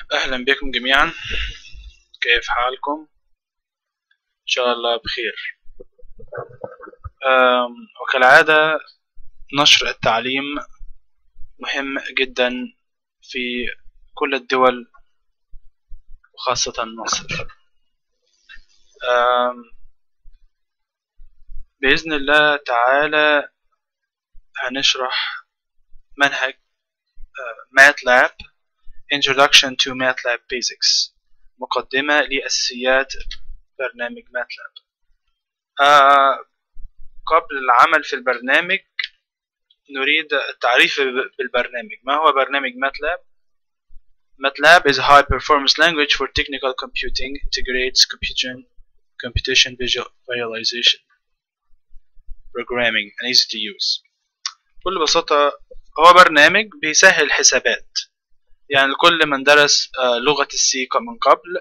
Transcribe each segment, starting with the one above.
أهلا بكم جميعا كيف حالكم؟ إن شاء الله بخير وكالعادة نشر التعليم مهم جدا في كل الدول وخاصة مصر بإذن الله تعالى هنشرح منهج MATLAB Introduction to MATLAB Basics مقدمة لأساسيات برنامج MATLAB آه قبل العمل في البرنامج نريد التعريف بالبرنامج ما هو برنامج MATLAB MATLAB is a high performance language for technical computing integrates computation computation visualization programming and easy to use بكل بساطة هو برنامج بيسهل الحسابات يعني لكل من درس لغة السي من قبل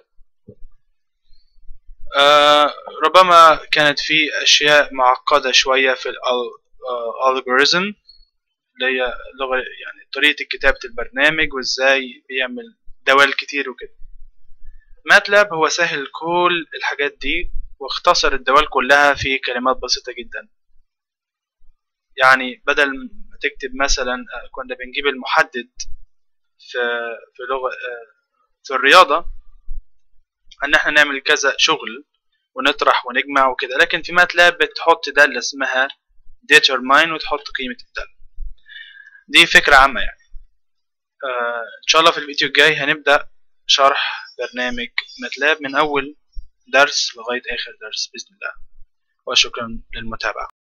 ربما كانت في أشياء معقدة شوية في الالجوريزم اللي هي لغة يعني طريقة كتابة البرنامج وازاي بيعمل دوال كتير وكده ماتلاب هو سهل كل الحاجات دي واختصر الدوال كلها في كلمات بسيطة جدا يعني بدل ما تكتب مثلا كنا بنجيب المحدد في في لغة في الرياضة ان احنا نعمل كذا شغل ونطرح ونجمع وكده لكن في ماتلاب بتحط دالة اسمها determine وتحط قيمة الدالة دي فكرة عامة يعني آه ان شاء الله في الفيديو الجاي هنبدأ شرح برنامج ماتلاب من اول درس لغاية اخر درس بإذن الله وشكرا للمتابعة